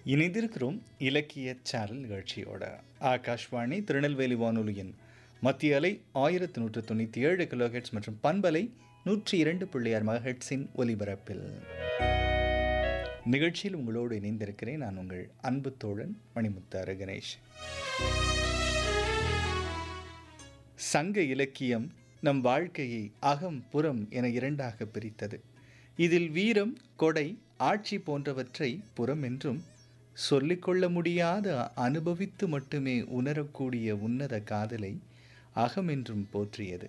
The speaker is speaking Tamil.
இணைந்திருக்கிறோம் இலக்கிய சேனல் நிகழ்ச்சியோட ஆகாஷ்வாணி திருநெல்வேலி வானொலியின் மத்திய அலை ஆயிரத்தி நூற்று தொண்ணூற்றி ஏழு கிலோஹெட்ஸ் மற்றும் பண்பலை நூற்றி இரண்டு புள்ளியார் மகஹெட்ஸின் ஒலிபரப்பில் நிகழ்ச்சியில் உங்களோடு இணைந்திருக்கிறேன் நான் உங்கள் அன்பு தோழன் மணிமுத்தாறு கணேஷ் சங்க இலக்கியம் நம் வாழ்க்கையை அகம் புறம் என இரண்டாக பிரித்தது இதில் வீரம் கொடை ஆட்சி போன்றவற்றை புறம் என்றும் சொல்லிக்கொள்ள முடியாத அனுபவித்து மட்டுமே உணரக்கூடிய உன்னத காதலை அகம் என்றும் போற்றியது